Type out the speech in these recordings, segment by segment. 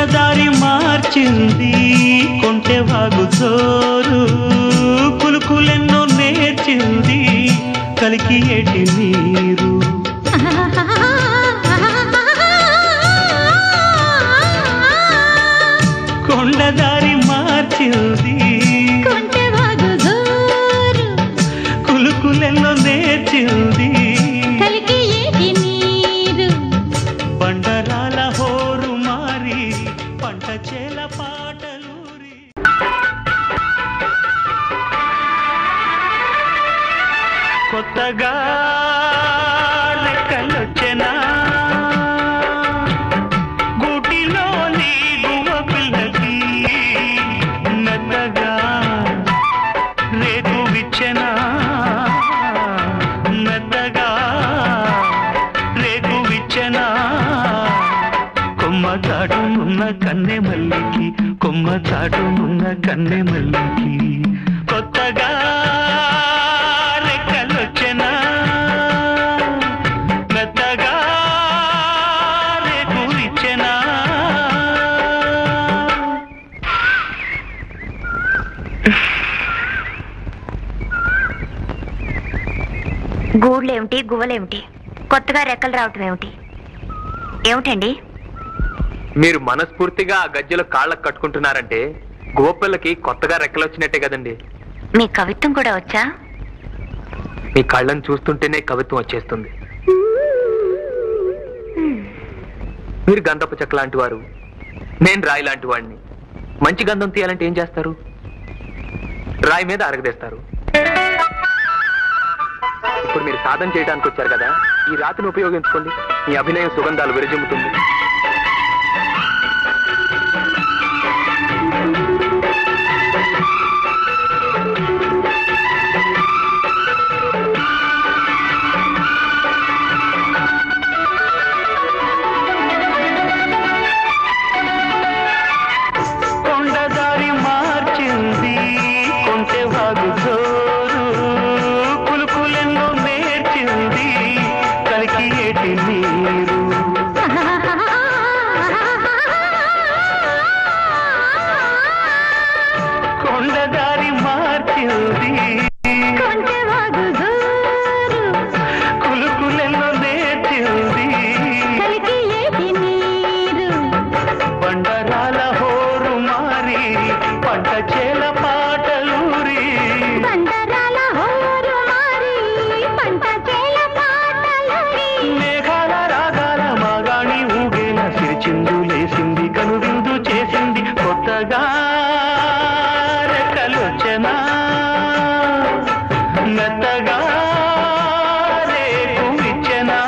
కొండదారి మార్చింది కొంటె వాగు జోరు కులుకులెన్నో నేర్చింది కలికి ఏటి నీరు కొండదారి మార్చింది కొంటె వాగు జోరు కులుకులెన్నో నేర్చింది కలికి ఏటి నీరు బండరాల హోరు మారి పంట చేల పాటలూరి కొత్తగా రెక్కలొచ్చెనా గూటిలోని గువ్వ పిల్లకి మెత్తగా రేకు విచ్చెనా మెత్తగా రేకు విచ్చెనా కొమ్మ చాటునున్న కన్నె మల్లికి కొమ్మ చాటునున్న కన్నె మల్లికి కొత్తగా రెక్కలొచ్చెనా మెత్తగా రేకు విచ్చెనా గూళ్ళేమిటి గువ్వలేమిటి కొత్తగా రెక్కలు రావటం ఏమిటి ఏమిటండి మీరు మనస్ఫూర్తిగా ఆ గజ్జెలో కాళ్ళకు కట్టుకుంటున్నారంటే గోపిల్లకి కొత్తగా రెక్కలు వచ్చినట్టే కదండి మీ కవిత్వం కూడా వచ్చా మీ కళ్ళను చూస్తుంటేనే కవిత్వం వచ్చేస్తుంది మీరు గంధపు చెక్క లాంటి వారు నేను రాయి లాంటి వాడిని మంచి గంధం తీయాలంటే ఏం చేస్తారు రాయి మీద అరగదేస్తారు ఇప్పుడు మీరు సాధన చేయడానికి వచ్చారు కదా ఈ రాతిని ఉపయోగించుకోండి మీ అభినయం సుగంధాలు విరజిమ్ముతుంది కొండదారి మార్చింది కొంటె వాగు జోరు కులుకులెన్నో నేర్చింది కలికి ఏటి నీరు కొండదారి మార్చింది కొంటె వాగు జోరు కులుకులెన్నో నేర్చింది కలికి ఏటి నీరు బండరాల హోరు మారి పంట చేల పాటలూరి బండరాల హోరు మారి పంట చేల పాటలూరి మేఘాల రాగాల మాగాణి ఊగేల సిరిచిందు లేసింది కనువిందు చేసింది కొత్తగా రెక్కలొచ్చనా మెత్తగా రేపు ఇచ్చెనా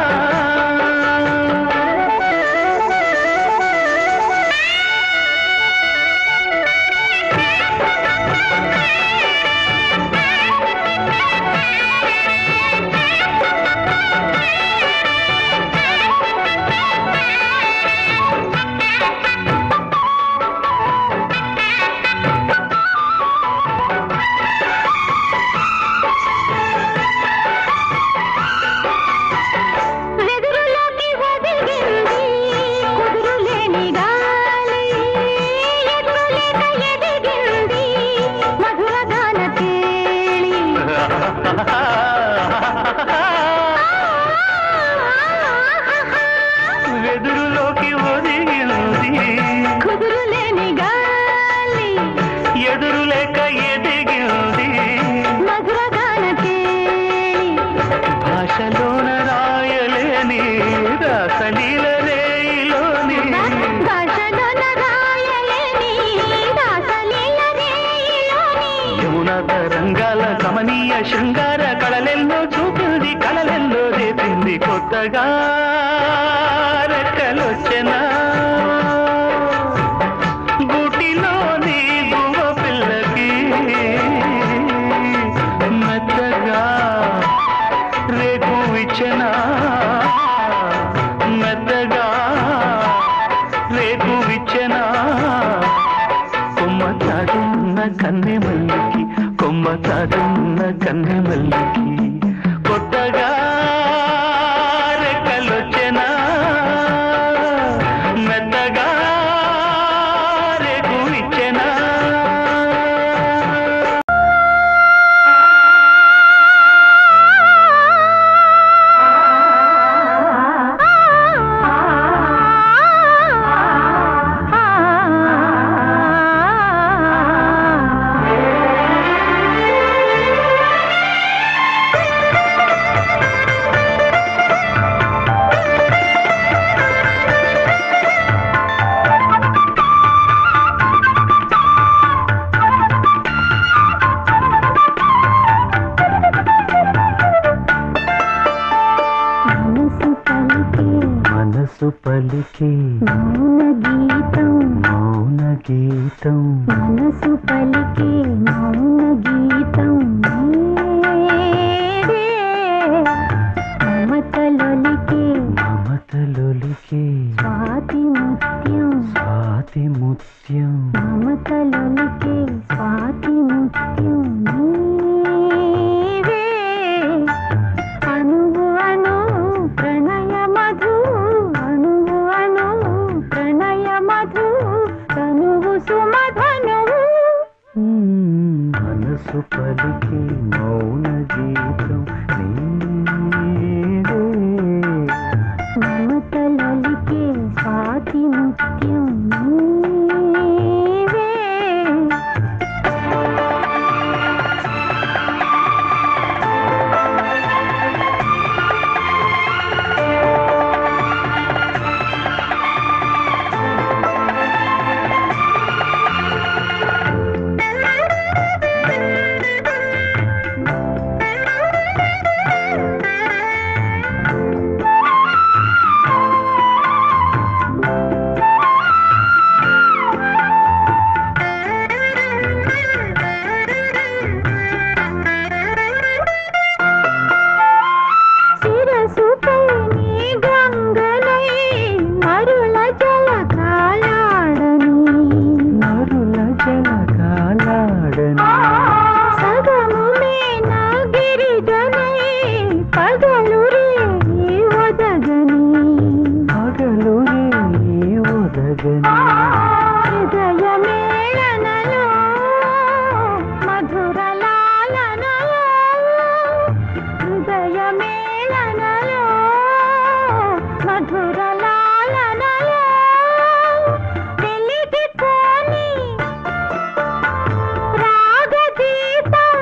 వెదురులోకి ఒదిగింది కుదురులేని గాలి ఎదురులేక ఎదిగింది మధుర గాన తేలి వెదురులోకి ఒదిగింది కుదురులేని గాలి ఎదురు లేక ఎదిగింది మధుర గాన తేలి భాషలోన రాయలేని రాసలీల రేయిలోని భాషలోన రాయలేని రాసలీల రేయిలోని యమున తరంగాల కమనీయ శృంగార కళలెన్నో చూపింది కళలెన్నో రేపింది కొత్తగా రెక్కలొచ్చెనా గూటిలోని గువ్వ పిల్లకి మెత్తగా రేపు ఇచ్చెనా మెత్తగా రేపు విచ్చెనా కొమ్మ చాటున్న కన్నె మల్లికి కొమ్మ చాటున్న కన్నె మల్లికి కొత్తగా రెక్కలొచ్చెనా మెత్తగా గీతం మనసు పలికే మౌన గీతం నీవే. మమతలొలికే మమతలొలికే స్వాతి ముత్యం స్వాతి ముత్యం మమతలొలికే స్వాతి ముత్యం నీవే. అణువు అణు ప్రణయ మధు అణువు అణు ప్రణయ మధు తనువు సుమధనువు మనసు పలికే మౌన గీతం నీవే మమతలొలికే స్వాతి ముత్యం నీవే శిరసుపై నీ గంగలై మరుల జల కాలాడని నరుల జలకాలాడని సగము మేన గిరిజనై పగలు రేగి ఒదగని పగలు రే ఒదగని హృదయ మేళనలో మధుర లాలనలో హృదయ మేళనలో మధుర లాలనలో వెలిగిపోని రాగదీపం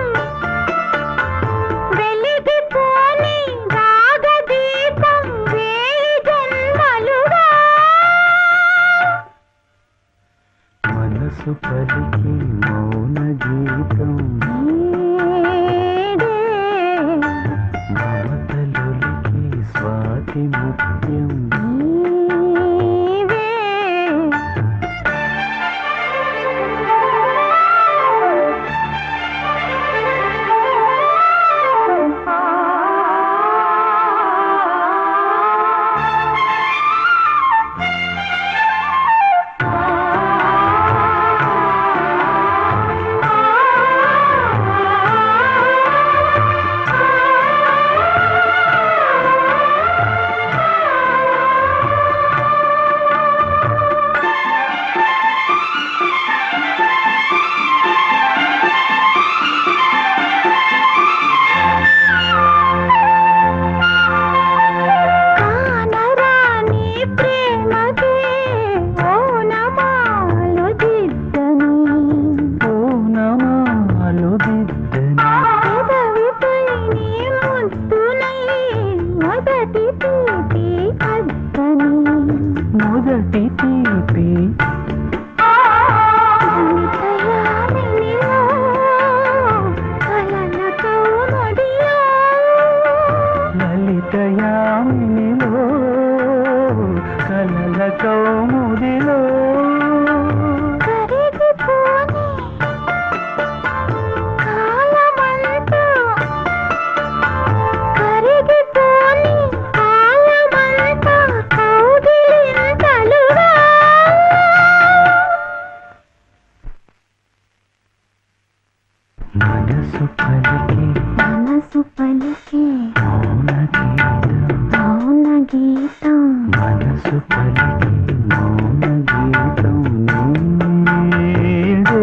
వెలిగిపోని రాగదీపం వేయి జన్మలుగా మనసు పలికి మౌన గీతం నీడే మమతలొలికి స్వాతి ముత్యం నీవే కానరాని ప్రేమకే ఓనమాలు దిద్దని పూనమాలు దిద్దని పెదవిపై నీ ముద్దునై మొదటి తీపి అద్దని మొదటి తీపి తయారినిలో కలల కౌముడిలో లలితయామినిలో కలల కౌముదిలో కరిగిపోని కాలమంతా కరిగిపోని కాలమంతా కౌగిలింతలుగా మనసు పలికి మనసు పలికే మౌన గీతం మౌన గీతం మనసు పలికి మౌన గీతం నీడే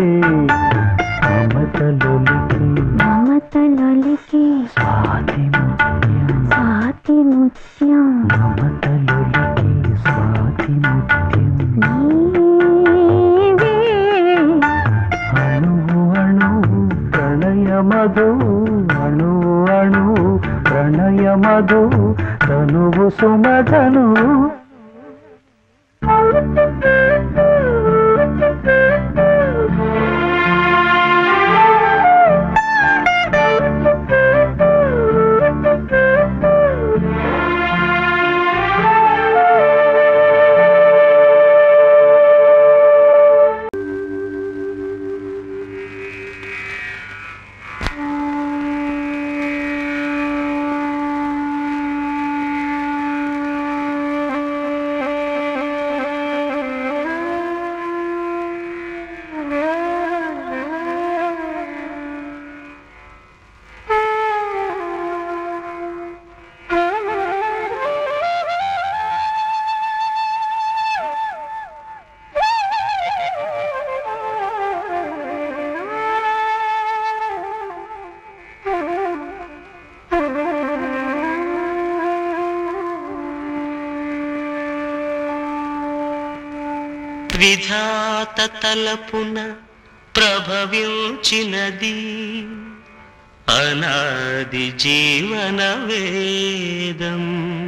మమతలొలికి మమతలొలికే స్వాతి ముత్యం స్వాతి ముత్యం మమతలొలికి స్వాతి ముత్యం నీవే అణువు అణువు ప్రణయ మధు అణువు అణువు ప్రణయ మధు తనువు సుమధను విధాత తలపున ప్రభవించినది అనాది జీవన వేదం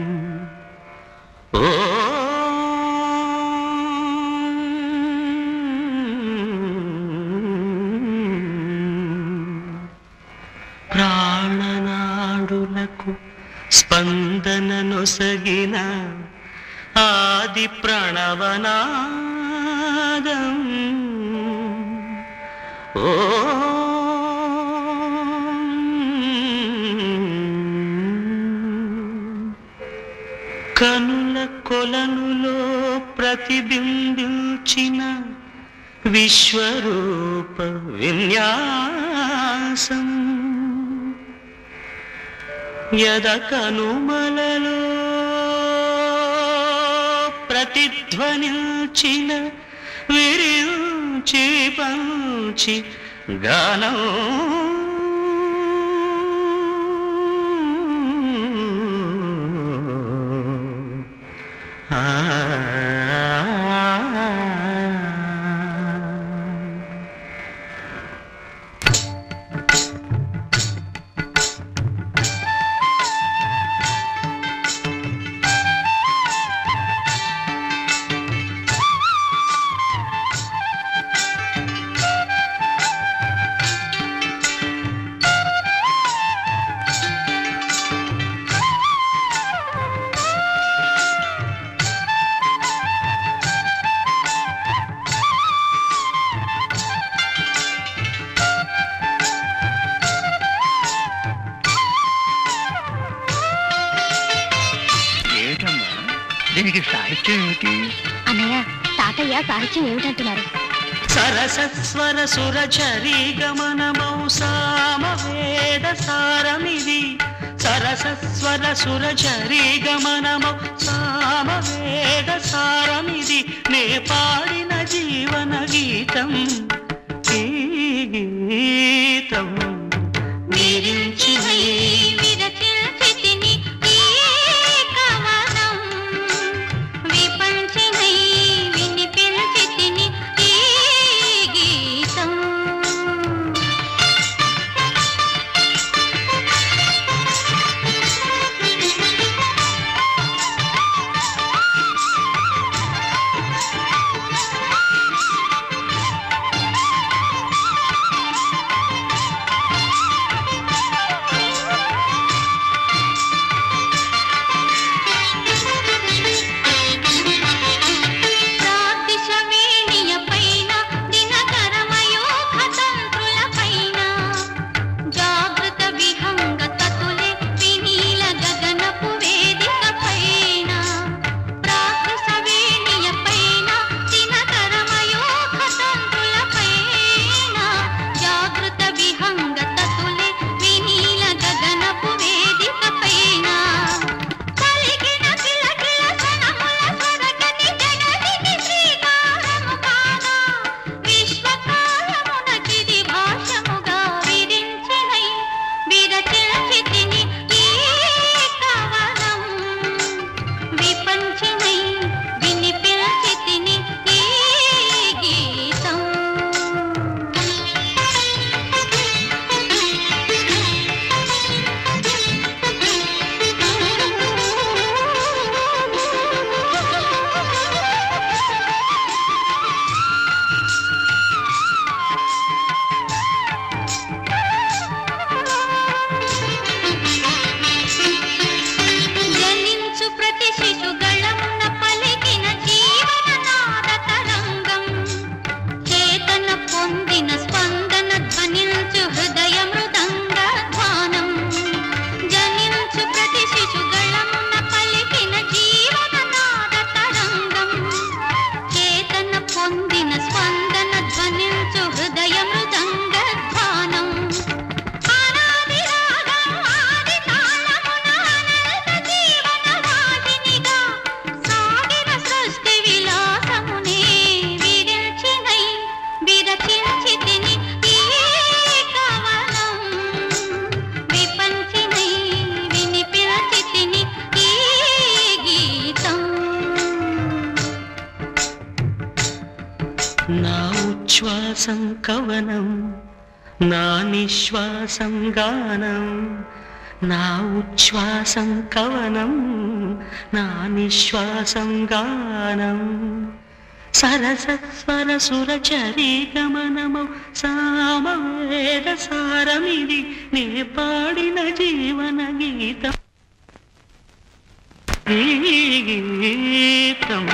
ఓ ప్రాణనాడులకు స్పందన నొసగిన ఆది ప్రణవనాదం ఓ కనుల కొలనులో ప్రతిబింబించిన విశ్వరూప విన్యాసం యద కనుమలలో ప్రతిధ్వనించిన విరించి పంచి గానం ఆ ఏమిటమ్మా దీనికి సాహిత్యం ఏమిటి అన్నయ్య తాతయ్య సాహిత్యం ఏమిటంటున్నారు సరసస్వర సురచరీ గమనమౌ సామవేద సారమిది సరసస్వర సురచరీ గమనమౌ సామవేద సారమిది నే పాడిన జీవన గీతం ఈ గీతం నిరించిన విరచిల్చితిని ఈ కవనం విపంచినై వినిపించితిని ఈ గీతం నా ఉచ్ఛ్వాసం కవనం నా నిశ్వాసం గానం నా ఉచ్ఛ్వాసం కవనం నా నిశ్వాసం గానం సరసస్వర సుర చరీ గమనమౌ సామవేద సారమిది నే పాడిన జీవన గీతం ఈ గీతం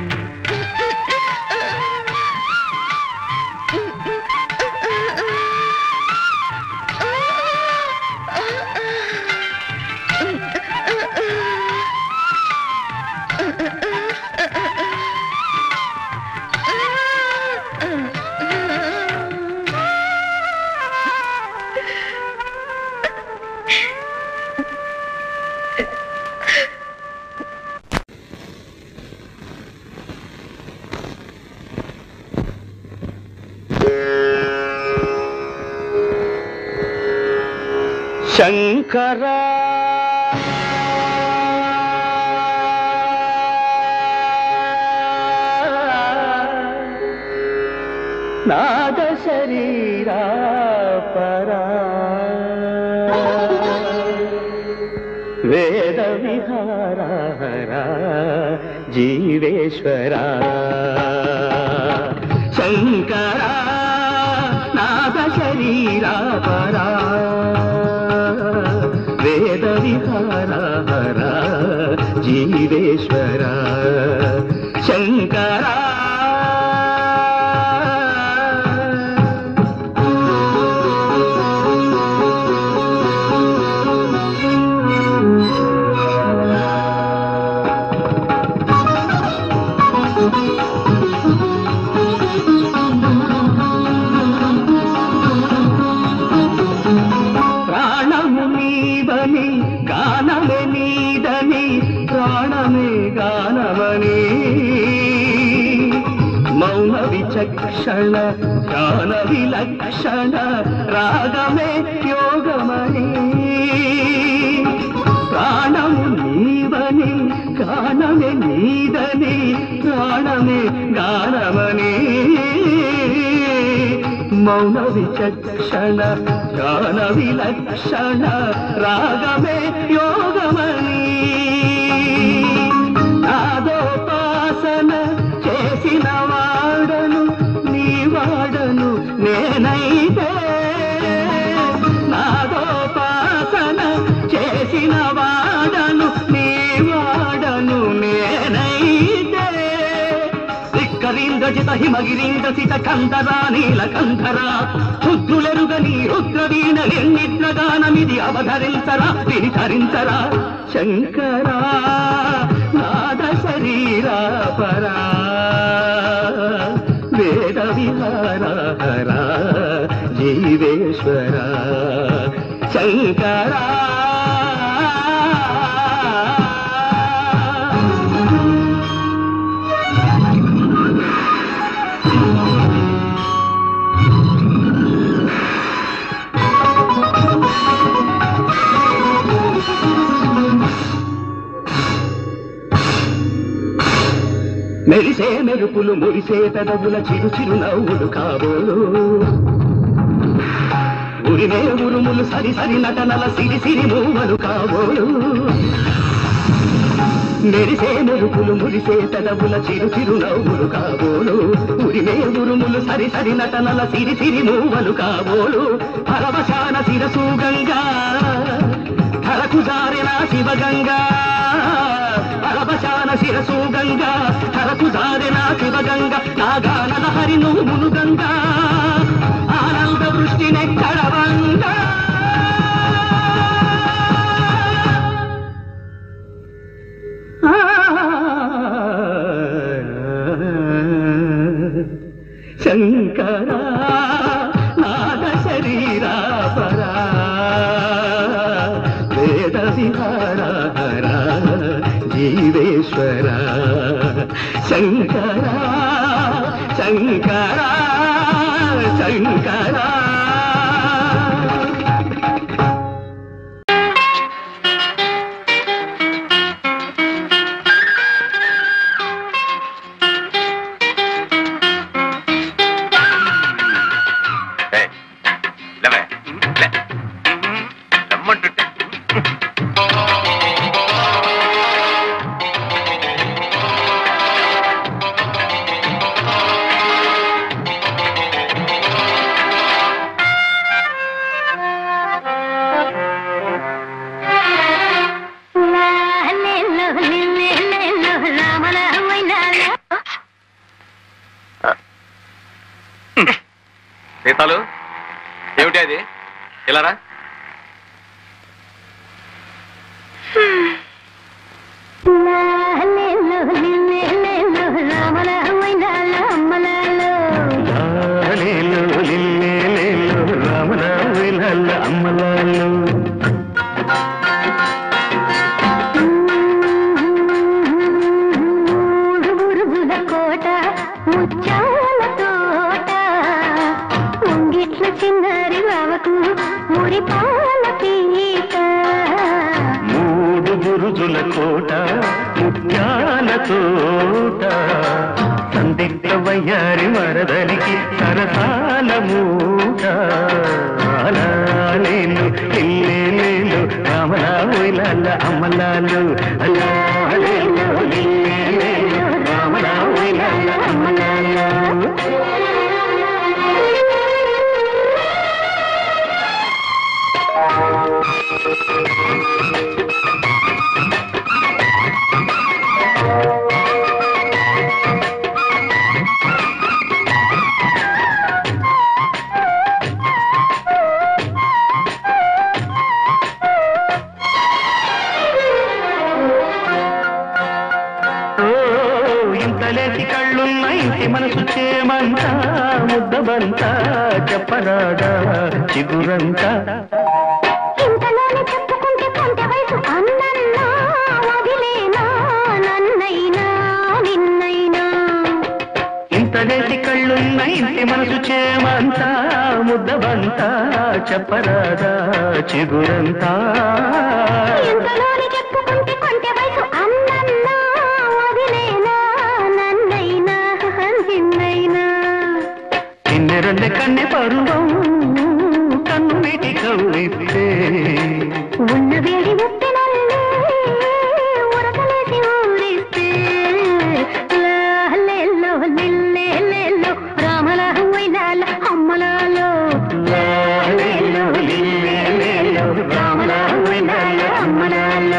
శంకరా నాద శరీరా పరా వేద విహారా జీవేశ్వరా శంకరా నాద శరీరా పరా వేద విహారా జీవేశ్వరా శంకరా ప్రాణము నీవని గానమే నీదని ప్రాణమే గానమని మౌన విచక్షణ ధ్యాన విలక్షణ రాగమే యోగమని ప్రాణము నీవని గానమే నీదని ప్రాణమే గానమని మౌన విచక్షణ ధ్యాన విలక్షణ రాగమే యోగమని నాదోపాసన చేసిన వాడను నీ వాడను నేనైతే నాదోపాసన చేసిన వాడను నీ వాడను నేనైతే ధిక్కరింద్రజిత హిమగిరీంద్ర సిత కంధరా నీలకంధరా రుద్రులెరుగని రుద్రవీణ నిర్నిద్రగానమిది అవధరించరా వినిధరించరా శంకరా నాద శరీరా పరా వేద విహారా జీవేశ్వరా శంకరా మెరిసే మెరుపులు మురిసే పెదవుల చిరు చిరు నవ్వులు కాబోలు ఉరిమే ఉరుములు సరి సరి నటనల సిరి సిరి మూవలు కాబోలు మెరిసే మెరుపులు మురిసే పెదవుల చిరు చిరు నవ్వులు కాబోలు ఉరిమే ఉరుములు సరి సరి నటనల సిరి సిరి మూవలు కాబోలు పరవశాన శిరసు గంగా ధరకు జారిన శివగంగా పరవశాన శిరసు గంగా ధరకు జారిన శివగంగా నాగానల హరి నువ్వులు గంగా ఆనంద వృష్టినెక్కడవంగా శంకరా నాద శరీరా పరా వేద విహారా జీవేశ్వర శంకరా శంకరా శంకరా సీతాలు ఏమిటి అది ఇలా రా లాలేలు లిల్లేలేలు రామరావులల్ల అమ్మలాలు కోట ముచ్చాల తోట ముంగిట్ల చిన్నారి బావకు మురి పాల పీట మూడు బురుజుల కోట ముత్యాల తోట సందిగ్ధ వయ్యారి మరదలికి సరసాల మూట అలాలేలు ఇల్లేలేలు రామరావులల్ల అమ్మలాలు అలాలేలు ఇల్లేలేలు రామరావులల్ల అమ్మలాలు ఓ, ఇంతలేటి కళ్ళున్న ఇంటి మనసు చేమంత ముద్దబంత చెప్పరాదా చిగురంతా ఇంతలోనే చెప్పుకుంటే కొంత వయసు అన్నన్నా వదిలేనా నన్నైనా నిన్నైనా ఇంతలేటి కళ్ళున్న ఇంటి మనసు చేమంత ముద్దబంత చెప్పరాదా చిగురంతా ఇంతలోనే చెప్పుకుంటే కొంత వయసు అన్నన్నా వదిలేనా నన్నైనా నిన్నైనా కిన్నెరల్లె కన్నె పరువం కన్ను మీటి కవ్విస్తే ఉన్న వేడి ఉప్పినల్లే ఉరకలేసి ఊరిస్తే లాలెల్లో నిల్లేలెల్లో రామలా వైలాల అమ్మలాలో లాలేలు లిల్లేలేలు రామలా వైలాల అమ్మలాల.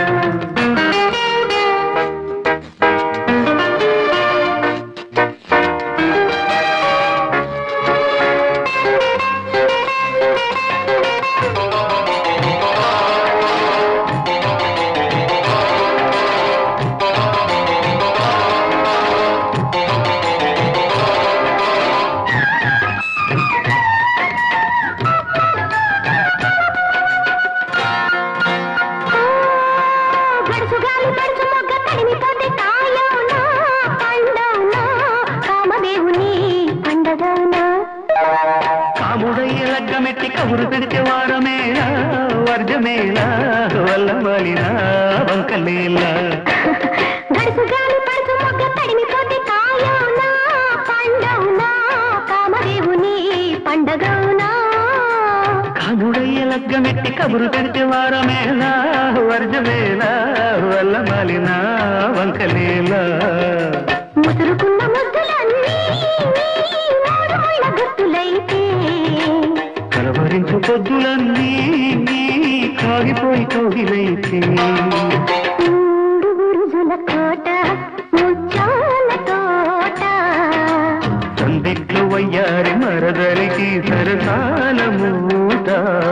గడుసు గాలి గడుసు మొగ్గ తడిమిపోతే కాయోనా పండవునా కామదేవుని పండగవునా కాముడయ్య లగ్గమెట్టి కబురు పెడితే వారమేలా వర్జమేలా వల్లమలినా వంకలేలా గడుసు గాలి పడుసు మొగ్గ తడిమిపోతే కాయోనా పండవునా కామదేవుని పండగవునా కాముడయ్య లగ్గమెట్టి కబురు పెడితే వారమేలా వర్జమేలా వల్లమలినా వంకలేలా ముసురుకున్న ముద్దులన్నీ మూడు ముళ్ళ గుర్తులైతే కలవరించు పొద్దులన్నీ కాగిపోయి కోగిలైతే మూడు బురుజుల కోట ముచ్చాల తోట సందిగ్ధ వయ్యారి మరదరికి సరసాల మూట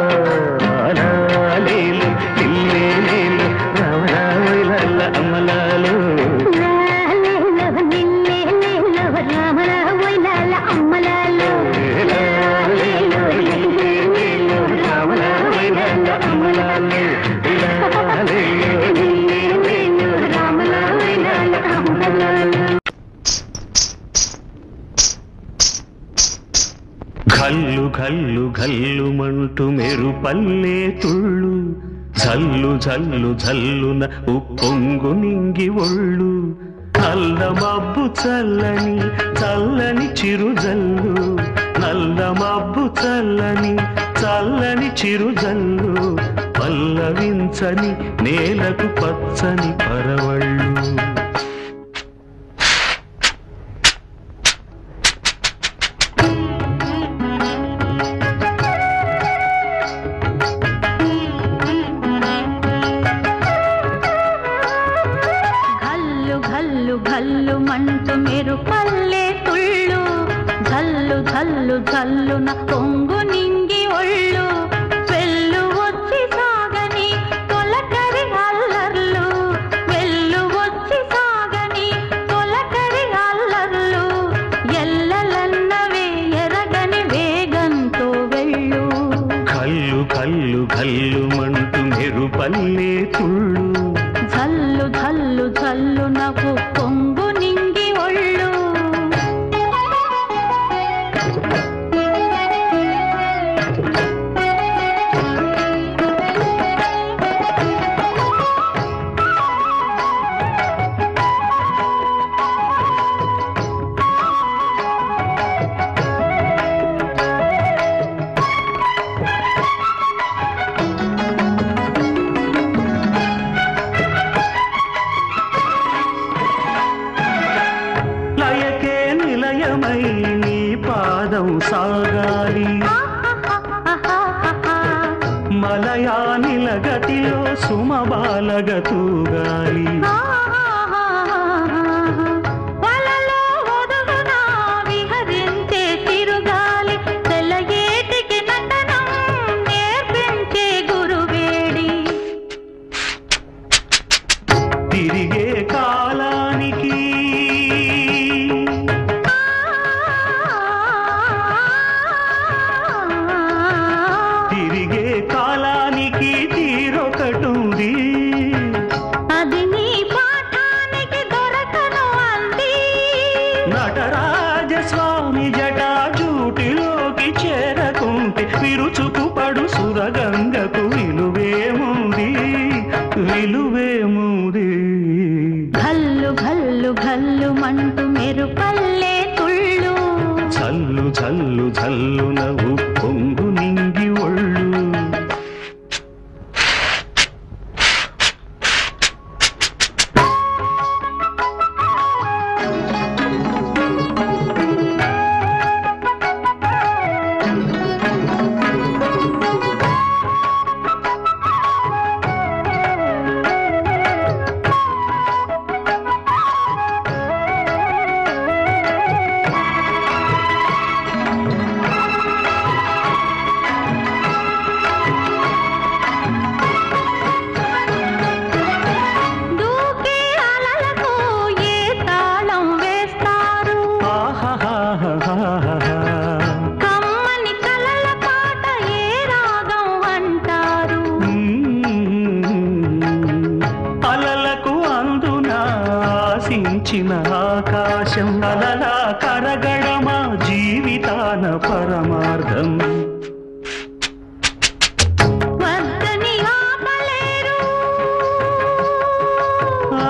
లాలేలు ఇల్లేలేలు రామరావులల్ల అమలాలు లాలేలో నిల్లేలేలో రామల వైలాల అమ్మలాలో లాలేలు ఇల్లేలేలు రామరావులల్ల అమలాలు లాలేలు ఇల్లేలేలు రామరావులల్ల అమలాలు ఘల్లు ఘల్లు ఘల్లు మంటూ మెరుపల్లే తుళ్ళు జల్లు జల్లు జల్లున ఉప్పొంగు నింగి ఒళ్ళు నల్ల మబ్బు చల్లని చల్లని చిరు జల్లు నల్ల మబ్బు చల్లని చల్లని చిరు జల్లు పల్లవించని నేలకు పచ్చని పరవళ్ళు ఘల్లు ఘల్లు ఘల్లు మంటూ మెరు పల్లె తుళ్ళు ఘల్లు ఘల్లు జల్లు జల్లున పొంగు నింగి ఒళ్ళు వెళ్ళు వచ్చి సాగని తొలకరి అల్లర్లు వెళ్ళు వచ్చి సాగని తొలకరి అల్లర్లు ఎల్లలన్నవే ఎరగని వేగంతో వెళ్ళు కల్లు కల్లు కల్లు మంటూ మెరుపల్లే తుళ్ళు జల్లు జల్లు జల్లునకు పొంగు నింగి ఒళ్ళు లయకే నిలయమై నీ పాదం సాగాలి మలయానిల గతిలో సుమబాలగ తూగాలి వలలో ఒదుగున విహరించే తిరుగాలి తెల్లయేటికి నటనం నేర్పించే గురువేడి తిరిగే కాలానికి తిరిగే కాలానికి తీరొకటుంది అది నీ పాఠానికి దొరకను అంది నటరాజస్వామి జటాజూటిలోకి చేరకుంటే విరుచుకు పడు సురగంగకు విలువేముంది విలువేముంది గల్లు గల్లు గల్లు మంటూ మెరుపల్లే తుళ్ళు చల్లు చల్లు చల్లు నవ్వు పొంగు నింగి ఒళ్ళు దూకే అలలకు ఏ తాళం వేస్తారు ఆహాహాహాహా. కమ్మని కలల పాట ఏ రాగం అంటారు అలలకు అందున ఆశించిన ఆకాశం అలలా కరగడమా జీవితాన పరమార్థం వద్దని ఆపలేరు ఆ,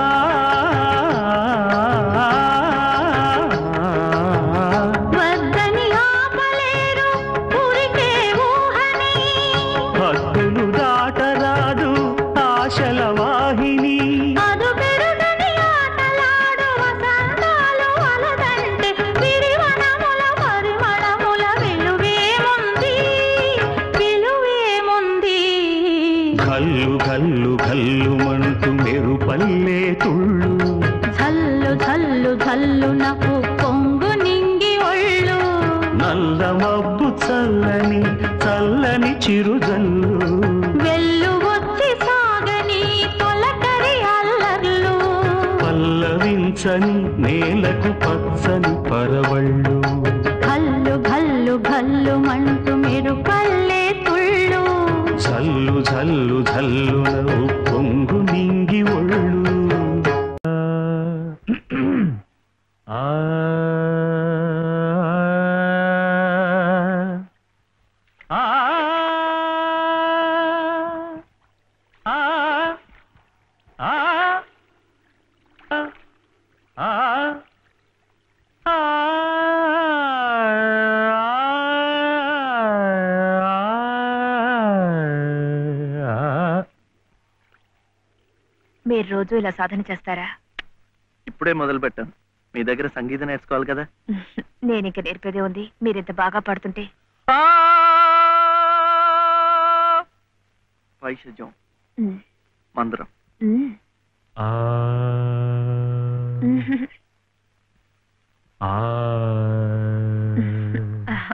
వద్దని ఆపలేరు ఉరికే ఊహని హద్దులు దాటరాదు ఆశల వాహిని అదు పెరుగని ఆటలాడు వసంతాలు అలదంటే విరివనముల పరిమళముల విలువేముంది విలువేముంది కల్లు కల్లు కల్లు మంటూ మెరుపల్లే తుళ్ళు జల్లు జల్లు జల్లు నాకు పొంగు నింగి ఒళ్ళు నల్ల మబ్బు చల్లని చల్లని చిరుజల్లు వెళ్ళు వచ్చి సాగని తొలకరి అల్లర్లు పల్లవించని నేలకు పచ్చని పరవళ్ళు గల్లు గల్లు గల్లు మంటూ మీరు పల్లె తుళ్ళు జల్లు జల్లు జల్లు పొంగు నింగి ఒళ్ళు ఆ ఆ ఆ ఆ ఆ మీరు రోజు ఇలా సాధన చేస్తారా ఇప్పుడే మొదలు పెట్టాను మీ దగ్గర సంగీతం నేర్చుకోవాలి కదా నేను ఇంక నేర్పేదే ఉంది మీరు ఇంత బాగా పాడుతుంటే వైషజ్యం ఉమ్, మందరం ఉమ్, ఆ ఉమ్. ఆ ఆహా.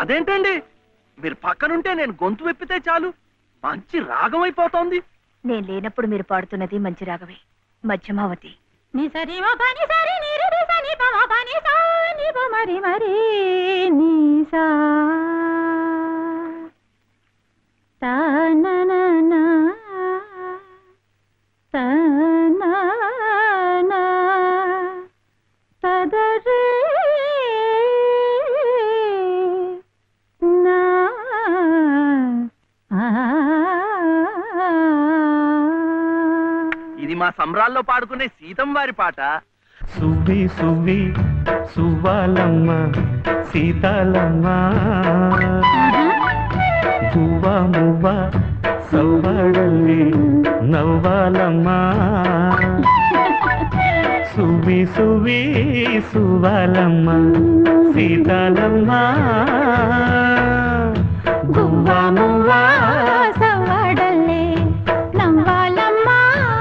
అదేంటండి మీరు పక్కనుంటే నేను గొంతు వెప్పితే చాలు మంచి రాగం అయిపోతోంది నేను లేనప్పుడు మీరు పాడుతున్నది మంచి రాగవే మధ్యమావతి ని సరి మ పని సరి ని రి రి స ని ప మ ప ని సా ని ప మరి మరి ని సా త న న న త న న త ద రే నా ఆ ఇది మా సంబరాల్లో పాడుకునే సీతం వారి పాట సువ్వి సువ్వి సువ్వాలమ్మ సీతాలమ్మ గువ్వ మువ్వ సవ్వాడల్లి నవ్వాలమ్మ సువ్వి సువ్వి సువ్వాలమ్మ సీతాలమ్మ గువ్వ మువ్వ సవడలే నవ్వాలమ్మా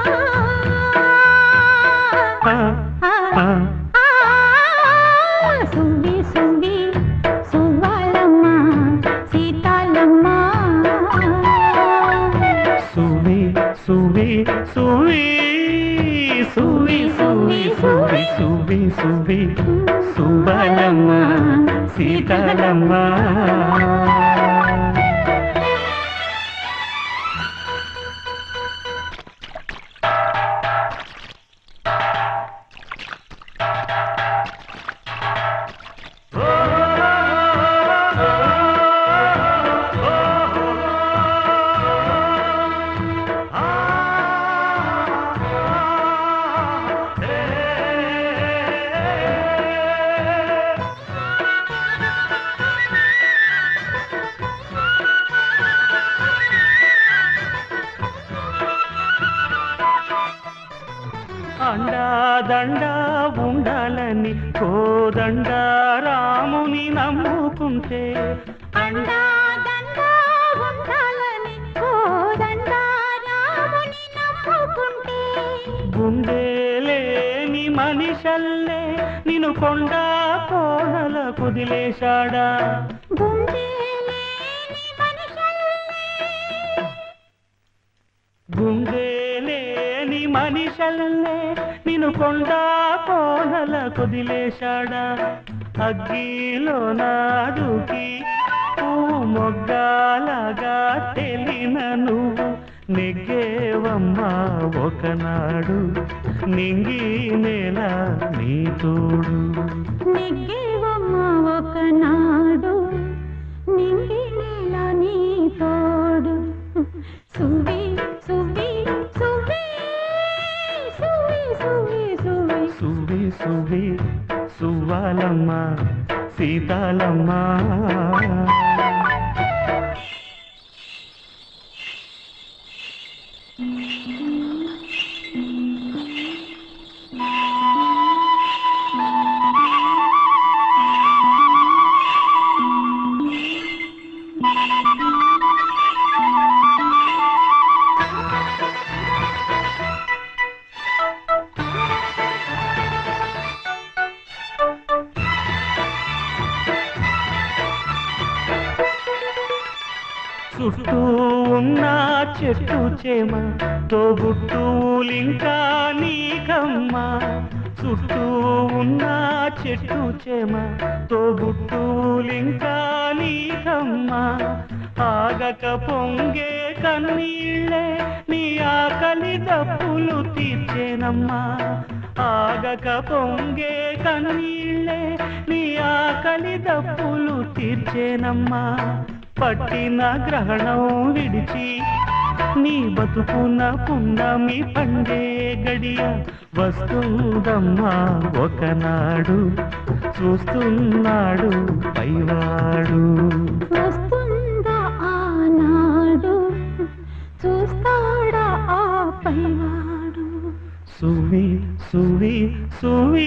ఆ, ఆ. సువ్వి సువ్వి సువ్వాలమ్మ సీతాలమ్మ సువి సువి సువి సువి సువి సువి సువి సువి సుబలమ్మ సీతాలమ్మ అండా దండా ఉండాలని కోదండ రాముని నమ్ముకుంటే అండా దండా ఉండాలని కోదండా రాముని నమ్ముకుంటే గుండెలేని మనిషల్లే నిన్ను కొండ కోనల కుదిలేశాడా గుండె లేని మనుషుల్ని గుండెలేని మనిషల్లే నిన్ను కొండ కోనల కుదిలేశాడా అగ్గిలో నాడుకి పువ్వు మొగ్గాలగా తెలిన నువ్వు నెగ్గేవమ్మా ఒకనాడు నింగి నేల నీ తోడు నెగ్గేవమ్మ ఒకనాడు నింగి నేల నీ తోడు సువి సువి సువి సువి సువి సువి సువి సువి సువ్వాలమ్మ సీతాలమ్మ చుట్టూ ఉన్న చెట్టు చేమ తోబుట్టులింకా నీకమ్మ చుట్టూ ఉన్న చెట్టు చేమ తోబుట్టులింకా నీకమ్మ ఆగక పొంగే కన్నీళ్ళే నీ ఆకలి దప్పులు తీర్చేనమ్మా ఆగక పొంగే కన్నీళ్ళే నీ ఆకలి దప్పులు తీర్చేనమ్మా పట్టిన గ్రహణం విడిచి నీ బతుకున పున్నమి పండే గడియ వస్తుందమ్మా ఒకనాడు చూస్తున్నాడు పైవాడు వస్తుందా ఆనాడు చూస్తాడా ఆ పైవాడు సువి సువి సువి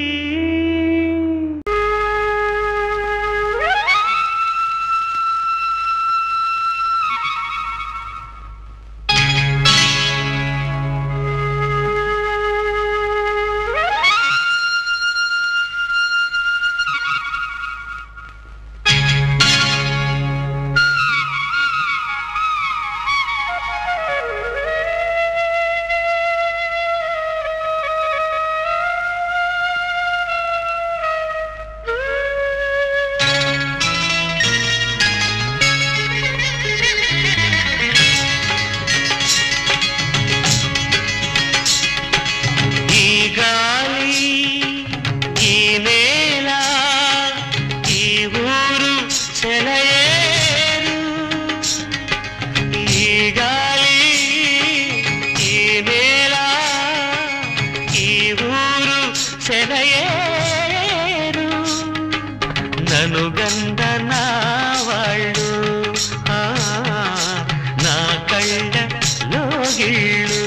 సెలయేరు నను గంద నా వాళ్ళు ఆ, నా కళ్ళ లోగిళ్ళు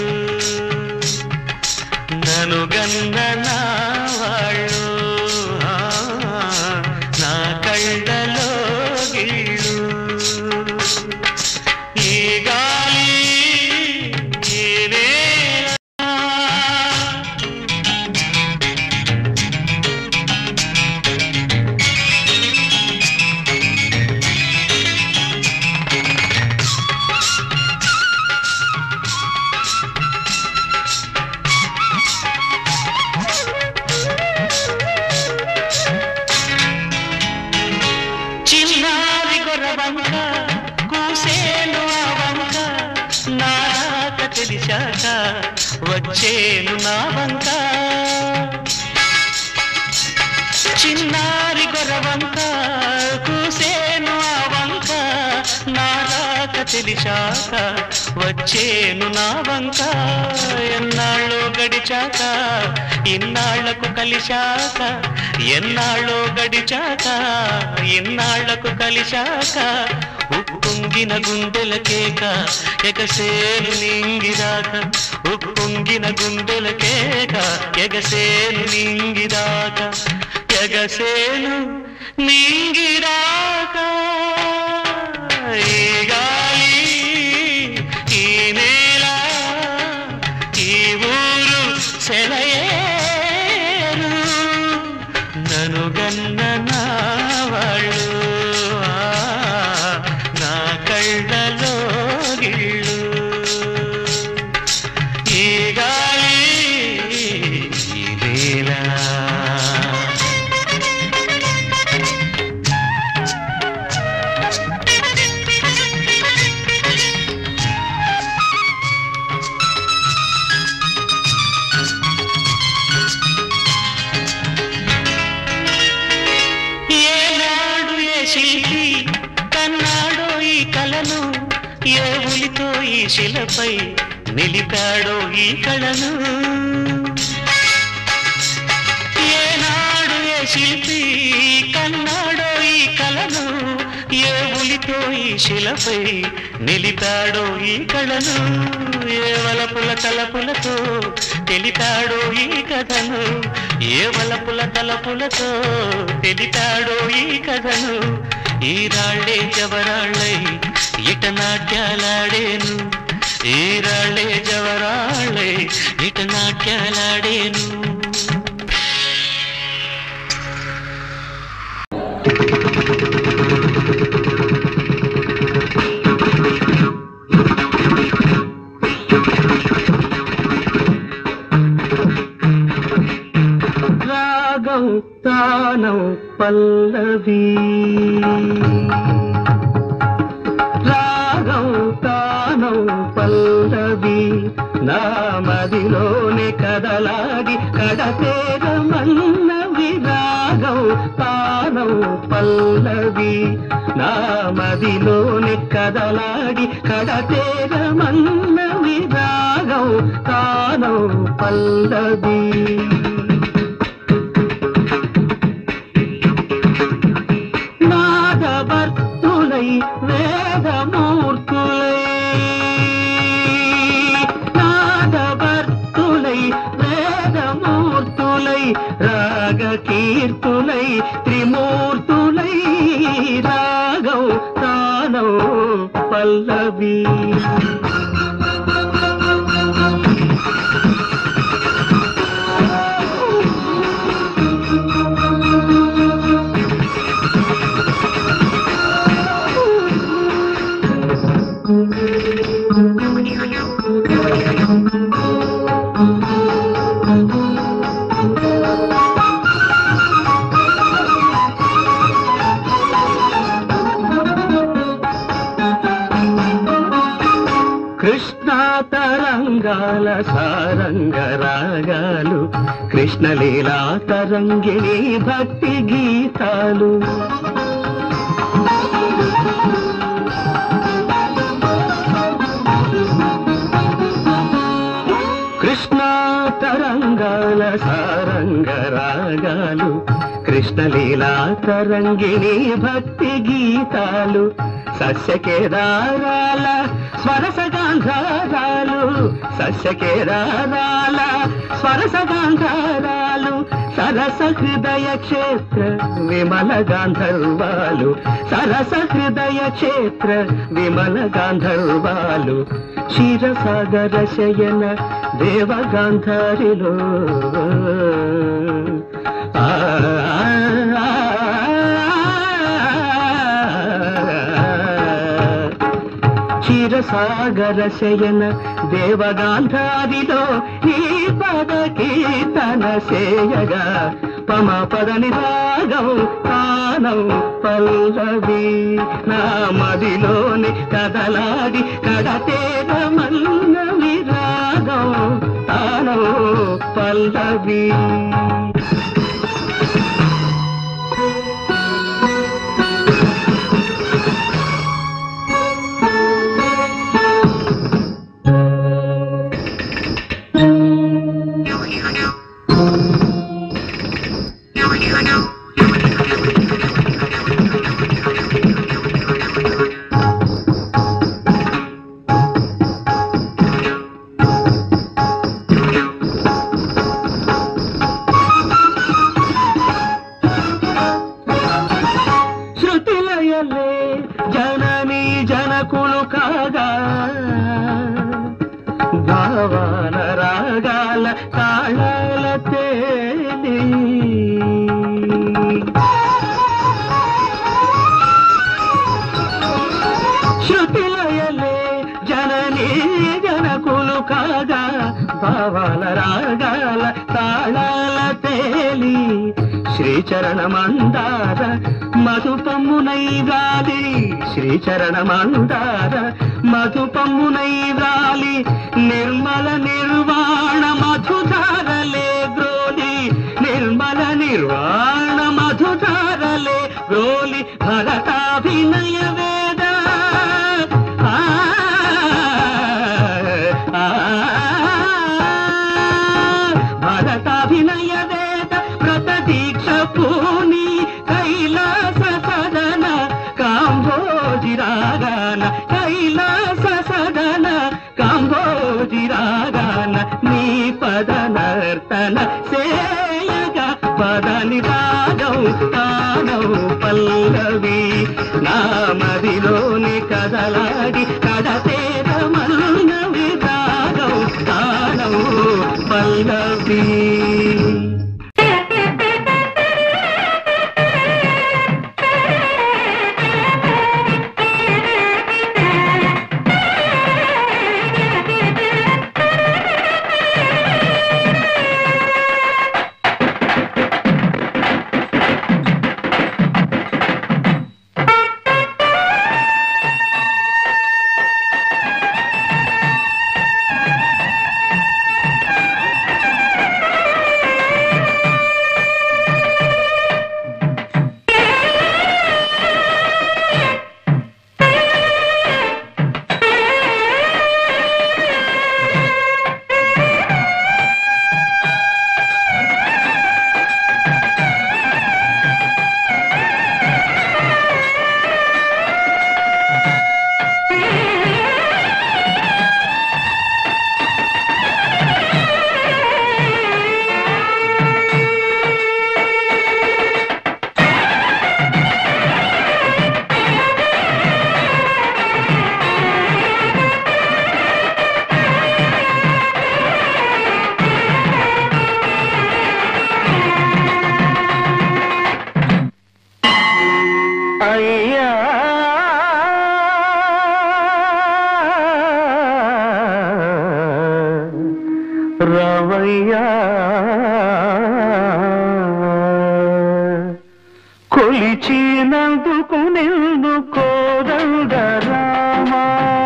నను గంద నా వాళ్ళు ఆ, నా కళ్ళ లోగిళ్ళు ఈ గాలి ఈ నేల చిన్నారి గొర్రవంక కూసేను ఆ వంక నాక తెలిసాక వచ్చేను నా వంక చిన్నారి గొర్రవంక కూసేను ఆ వంక నాక తెలిసాక వచ్చేను నా వంక ఎన్నాళ్ళు గడిచాక ఇన్నాళ్లకు కలిశాక ఎన్నాళ్ళో గడిచాక ఇన్నాళ్లకు కలిశాక ఉప్పొంగిన గుండెల కేక ఎగసేను నింగిదాక ఉప్పొంగిన గుండెల కేక ఎగసేను నింగిదాక ఎగసేను నింగిదాక ఈ గాలి ఈ నేల ఈ ఊరు సెలయేరు నను గన్న నా వాళ్ళు ఆ, నా కళ్ళలో గిళ్ళు ఈ గాలి ఈ నేల ఏనాడు ఏ శిల్పి కన్నాడో ఈ కలను ఏ ఉలితో ఈ శిలపై నిలిపాడో ఈ కళను ఏనాడు ఏ శిల్పి కన్నాడో ఈ కలను ఏ ఉలితో ఈ శిలపై నిలిపాడో ఈ కళను ఏ వలపుల తలపులతో తెలిపాడో ఈ కథను ఏ వలపుల తలపులతో తెలిపాడో ఈ కథను ఈ రాళ్ళే జవరాళ్ళై ఇట నాట్యాలాడేను ఈ రాళ్ళే జవరాళ్ళై ఇట నాట్యాలాడేను రాగం తానం పల్లవి రాగం తానం పల్లవి నా మదిలోనే కదలాడి కడతేరమన్నవి రాగం తానం పల్లవి నా మదిలోనే కదలాడి కడతేరమన్నవి రాగం తానం పల్లవి నాదవర్తులై వేదమూర్తులై నాదవర్తులై వేదమూర్తులై రాగ కీర్తులై త్రిమూర్తులై రాగం తానం పల్లవి కృష్ణ తరంగాల సారంగ రాగాలు కృష్ణలీలా తరంగిణి భక్తి గీతాలు కృష్ణ తరంగాల సారంగ రాగాలు కృష్ణలీలా తరంగిణి భక్తి గీతాలు సస్యకేదారాల స్వరసగాంధారాలు సస్యకేదారాల స్వరసగాంధారాలు సరస హృదయ క్షేత్ర విమల గాంధర్వాలు సరస హృదయ క్షేత్ర విమల గాంధర్వాలు క్షీరసాగర శయన దేవ గాంధారిలో ఆ, ఆ, క్షీరసాగర శయన దేవగాంధారిలో ఈ పద కీర్తన సేయగా పమ పదని రాగం తానం పల్లవి నా మదిలోని కదలాడి కడతేర మల్ల విరాగం తానం పల్లవి శృతిలయలే జనని జనకులు కాగా భావాల రాగాల తాళాల తేలి శృతిలయలే జనని జనకులు కాగా భావాల రాగాల తాళాల తేలి శ్రీచరణ మందార మధుపమ్మునై రాలి శ్రీచరణ మందార మధుపమ్మునై రాలి నిర్మల నిర్వాణ మధుధారలే గ్రోలి నిర్మల నిర్వాణ మధుధారలే గ్రోలి భరతాభినయ వేద ఆ, ఆ, భరతాభినయ వేద వ్రత దీక్ష పూని కైలాస సదన కాంభోజి రాగాన కైలాస సదన కాంభోజి రాగాన నీ పద నర్తన సేయగా పదని రాగం తానౌ పల్లవి నా మదిలోని కదలాడి కడతేర మల్ల విరాగం తానౌ పల్లవి అయ్యా రవయ్యా కొలిచినందుకు నిన్ను కోదండ రామా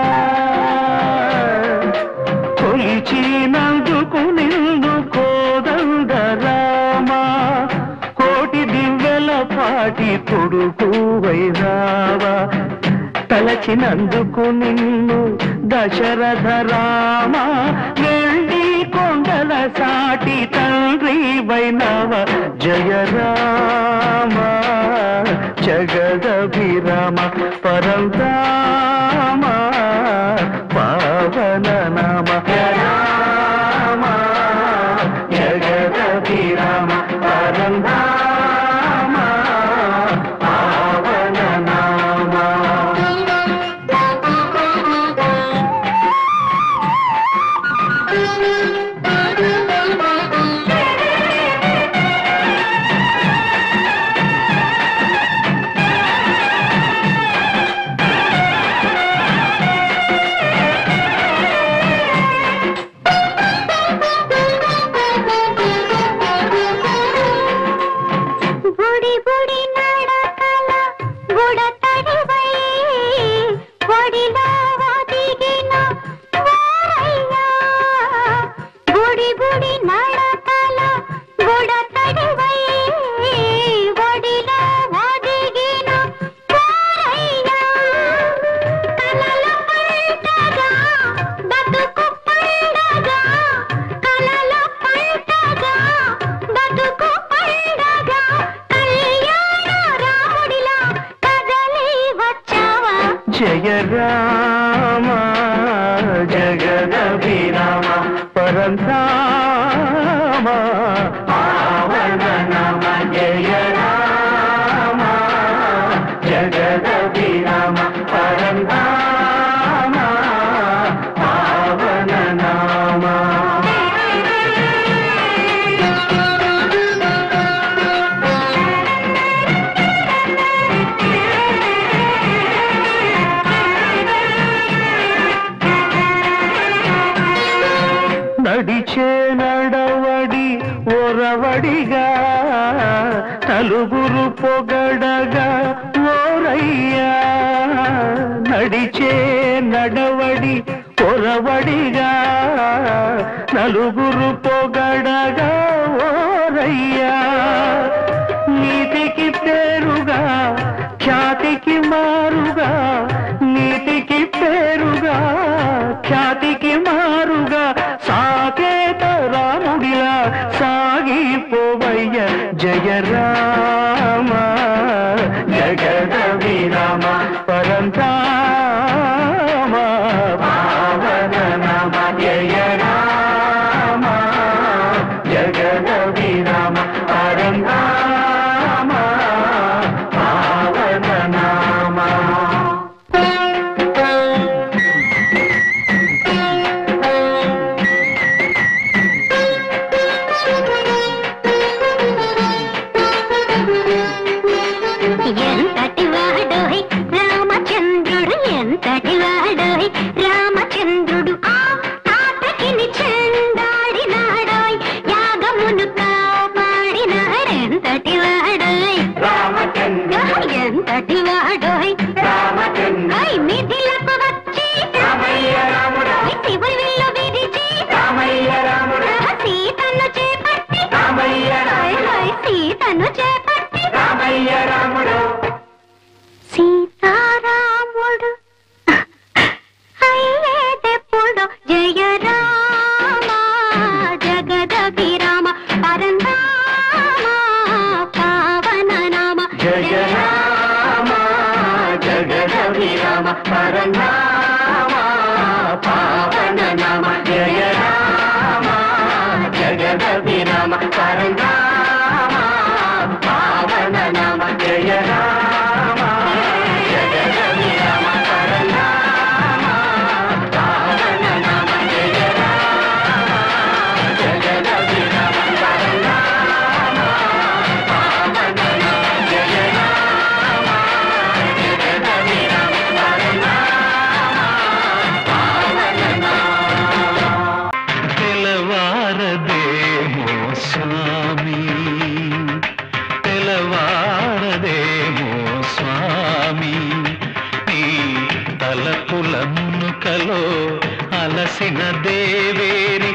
కొలిచినందుకు నిన్ను కోదండ రామా కోటి దివ్యల పాటి కొడుకు వైరావా తలచినందుకు నిన్ను దశరథ రామ వెళ్ళి కొండల సాటి తండ్రి నీవైనవ జయ రామ జగదభిరామ పరంధామ పావన నామ జయ రామ జగదభిరామ పరంధామ పావన నామ బుడి బుడి నడకల బుడతడివై ఒడిలో ఒదిగిన వారయ్యా బుడి బుడి నడకల బుడతడివై ఒడిలో ఒదిగిన వారయ్యా కలల పంటగా బతుకు పండగా కలల పంటగా బతుకు పండగా కళ్యాణ రాముడిలా కదలి వచ్చావా జయ రామ జగదభిరామ పరంధామ పావన నమ జయ రామ జగదభిరామ పరంధామ పావన నామ నడిచే నడవడి ఒరవడిగా నలుగురు పొగడగా ఓరయ్యా నడిచే నడవడి ఒరవడిగా నలుగురు పొగడగా ఓరయ్యా నీతికి పేరుగా ఖ్యాతికి మారుగా నీతికి పేరుగా ఖ్యాతికి మారుగా సాకేత రాముడిలా సాగిపోవయ్య జయ రామ జగద విరామ పరంధామ పావన నామ జయ రామ జగద విరామ పరంధామ పావన నామ ఎంతటి వాడోయ్ రామచంద్రుడు ఎంతటి వాడోయ్ రామచంద్రుడు ఆ తాతకిని చెందాడినాడోయ్ యాగమును కాపాడినాడు ఎంతటి వాడోయ్ రామచంద్ర ఎంతటి వాడోయ్ రామచంద్ర ఐ మిథిలకు వచ్చి రామయ్య రాముడా శివుని విల్లు విరిచి రామయ్య రాముడా సీతను చేపట్టి రామయ్య హాయ్ హాయ్ సీతను చేపట్టి రామయ్య రాముడు సీతారాముడు అయ్యేదెప్పుడు జయ రామ జగదభిరామ పరంధామ పావన నామ జయ రామ జగద విరామ పరనామ పావన నామ జయ రామ జగద విరామ పరనామ పావన నామ జయ రామ జగద విరామ పరనామ పావన నామ జయ రామ జగద విరామ పరనామ పావన నామ జయ రామ జగద విరామ పరనామ పావన నామ తెలవారదేమో స్వామి తెలవారదేమో స్వామి నీ తలపుల మునుకలో అలసిన దేవేరి